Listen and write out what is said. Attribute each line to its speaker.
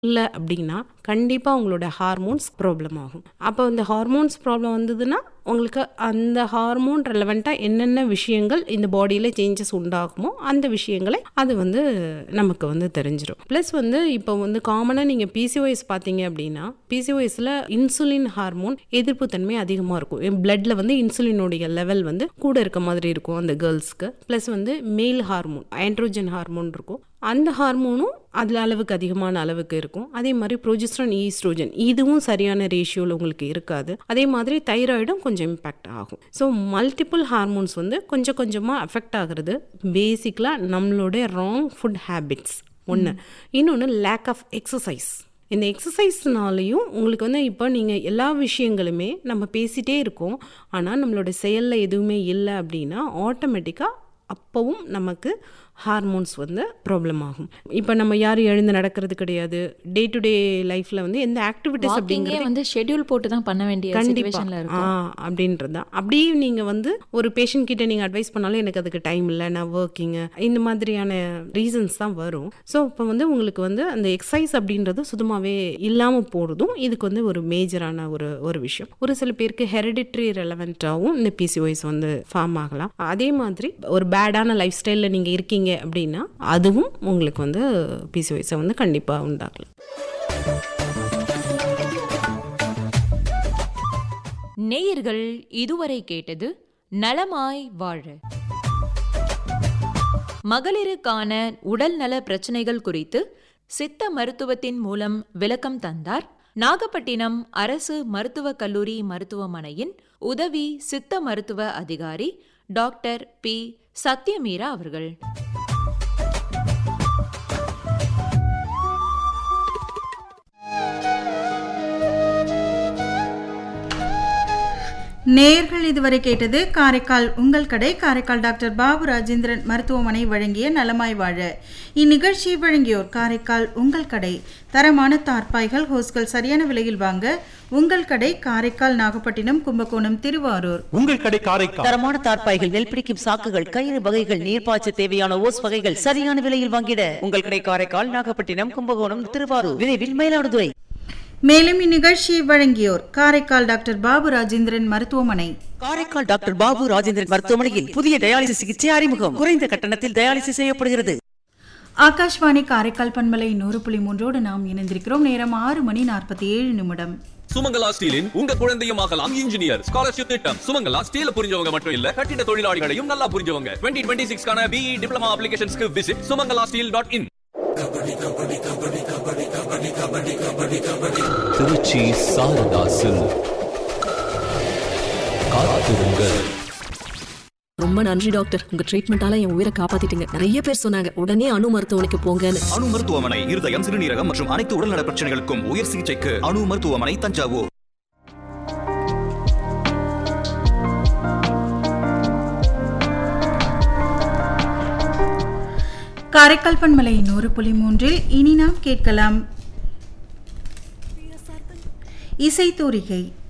Speaker 1: இல்ல அப்படின்னா, கண்டிப்பா உங்களோட ஹார்மோன்ஸ் ப்ராப்ளம் ஆகும். அப்போ இந்த ஹார்மோன்ஸ் ப்ராப்ளம் வந்ததுன்னா, உங்களுக்கு அந்த ஹார்மோன் ரெலவென்ட்டா என்னென்ன விஷயங்கள் இந்த பாடியில சேஞ்சஸ் உண்டாகுமோ, அந்த விஷயங்களை அது வந்து நமக்கு வந்து தெரிஞ்சிரும். ப்ளஸ் வந்து இப்போ வந்து காமனா நீங்க பிசிஓஎஸ் பார்த்தீங்க அப்படின்னா, பிசிஓஎஸ்ல இன்சுலின் ஹார்மோன் எதிர்ப்பு தன்மை அதிகமா இருக்கும். என் பிளட்ல வந்து இன்சுலினுடைய லெவல் வந்து கூட இருக்க மாதிரி இருக்கும் அந்த கேர்ள்ஸ்க்கு. ப்ளஸ் வந்து மேல் ஹார்மோன் ஆண்ட்ரோஜன் ஹார்மோன் இருக்கும். அந்த ஹார்மோனும் அதில அளவுக்கு அதிகமான அளவுக்கு இருக்கும். அதே மாரி புரோஜெஸ்டரான், ஈஸ்ட்ரோஜன் இதுவும் சரியான ரேஷியோல உங்களுக்கு இருக்காது. அதே மாதிரி தைராய்டும் கொஞ்சம் இம்பேக்ட் ஆகும். ஸோ மல்டிபிள் ஹார்மோன்ஸ் வந்து கொஞ்சம் கொஞ்சமா அஃபெக்ட் ஆகுறது பேசிக்கலா நம்மளுடைய ராங் ஃபுட் ஹேபிட்ஸ் ஒண்ணு. இன்னொன்னு லேக் ஆஃப் எக்சர்சைஸ். இந்த எக்ஸர்சைஸ்னாலயும் உங்களுக்கு வந்து இப்போ நீங்க எல்லா விஷயங்களுமே நம்ம பேசிட்டே இருக்கோம். ஆனா நம்மளோட செயல்ல எதுவுமே இல்ல அப்படின்னா, ஆட்டோமேட்டிக்கா அப்பவும் நமக்கு ஹார்மோன்ஸ் வந்து ப்ராப்ளம் ஆகும். இப்போ நம்ம யாரும் எழுந்து நடக்கிறது கிடையாது. டே டு டே லைஃப்ல வந்து எந்த ஆக்டிவிட்டீஸ்
Speaker 2: வாக்கிங்கே
Speaker 1: அப்படிங்கிறது
Speaker 2: வந்து ஷெட்யூல் போட்டு தான் பண்ண வேண்டிய
Speaker 1: கண்டிப்பா.
Speaker 2: சிச்சுவேஷன்ல
Speaker 1: ஆ
Speaker 2: இருக்கும்.
Speaker 1: அப்படின்றது தான். அப்படியே நீங்க வந்து ஒரு பேஷண்ட் கிட்ட நீங்க அட்வைஸ் பண்ணாலும் எனக்கு அதுக்கு டைம் இல்ல. நான் வொர்க்கிங்கு இந்த மாதிரியான ரீசன்ஸ் தான் வரும். ஸோ இப்போ வந்து உங்களுக்கு வந்து அந்த எக்சர்சைஸ் அப்படின்றது சுத்தமாவே இல்லாம போறதும் இதுக்கு வந்து ஒரு மேஜரான ஒரு ஒரு விஷயம். ஒரு சில பேருக்கு ஹெரிடிட்ரி ரெலவென்ட்டாவும் இந்த பிசிஓஎஸ் வந்து ஃபார்ம் ஆகலாம். அதே மாதிரி ஒரு பேடான லைஃப் ஸ்டைல்ல நீங்க இருக்கீங்க அப்படின்னா, அதுவும் உங்களுக்கு வந்து பிசிஓஎஸ வந்து கண்டிப்பா உண்டாக்கலாம்.
Speaker 2: நேயர்கள் இதுவரை கேட்டது நலமாய் வாழ மகளிருக்கான உடல்நல பிரச்சனைகள் குறித்து சித்த மருத்துவத்தின் மூலம் விளக்கம் தந்தார் நாகப்பட்டினம் அரசு மருத்துவக் கல்லூரி மருத்துவமனையின் உதவி சித்த மருத்துவ அதிகாரி டாக்டர் பி சத்யமீரா அவர்கள்
Speaker 3: நேர்கள் இதுவரை கேட்டது காரைக்கால் உங்கள் கடை காரைக்கால் டாக்டர் பாபு ராஜேந்திரன் மருத்துவமனை வழங்கிய நலமாய் வாழ இந்நிகழ்ச்சியை வழங்கியோர் காரைக்கால் உங்கள் கடை தரமான தார்பாய்கள் ஹோஸ்கள் சரியான விலையில் வாங்க உங்கள் கடை காரைக்கால் நாகப்பட்டினம் கும்பகோணம் திருவாரூர்
Speaker 4: உங்கள் கடை காரைக்கால்
Speaker 5: தரமான தார்ப்பாய்கள் நெல் பிடிக்கும் சாக்குகள் கயிறு வகைகள் நீர்ப்பாய்ச்ச தேவையான ஓஸ் வகைகள் சரியான விலையில் வாங்கிட உங்கள் கடை காரைக்கால் நாகப்பட்டினம் கும்பகோணம் திருவாரூர் விரைவில் மயிலாடுதுறை
Speaker 3: மேலும் இந்நிகழ்ச்சியை வழங்கியோர் காரைக்கால் டாக்டர் பாபு ராஜேந்திரன் மருத்துவமனை
Speaker 5: காரைக்கால் டாக்டர் பாபு ராஜேந்திரன் மருத்துவமனையில் புதிய டயாலிசிஸ் சிகிச்சை அறிமுகம் குறைந்த கட்டணத்தில் டயாலிசிஸ் செய்யப்படுகிறது
Speaker 3: ஆகாஷ்வாணி காரைக்கால் பண்பலை நூறு புள்ளி மூன்றோடு நாம் இணைந்திருக்கிறோம் நேரம் ஆறு மணி நாற்பத்தி ஏழு நிமிடம்
Speaker 6: சுமங்கலா ஸ்டீலின் உங்க குழந்தையும் ஆகலாம் இன்ஜினியர் ஸ்காலர்ஷிப் திட்டம் சுமங்கலா ஸ்டீல புரிஞ்சவங்க மட்டும் இல்ல கட்டிட தொழிலாளிகளையும் நல்லா புரிஞ்சவங்க டுவெண்ட்டி டுவெண்ட்டி சிக்ஸ்க்கான பிஇ டிப்ளமா அப்ளிகேஷன்ஸ்க்கு visit Sumangala steel dot in
Speaker 7: Tiruchi சாரதாசில் காத்திருங்கள்
Speaker 8: ரொம்ப நன்றி டாக்டர் உங்க ட்ரீட்மெண்டால என் உயிரை காப்பாத்திட்டீங்க நிறைய பேர் சொன்னாங்க உடனே அணு மருத்துவமனைக்கு போங்கன்னு
Speaker 9: அணு மருத்துவமனை இருதயம் சிறுநீரகம் மற்றும் அனைத்து உடல்நல பிரச்சனைகளுக்கும் உயர் சிகிச்சைக்கு அணு மருத்துவமனை தஞ்சாவூர்
Speaker 3: காரைக்கால் பண்பலை நூறு புள்ளி மூன்றில் இனி நாம் கேட்கலாம் இசை தூரிகை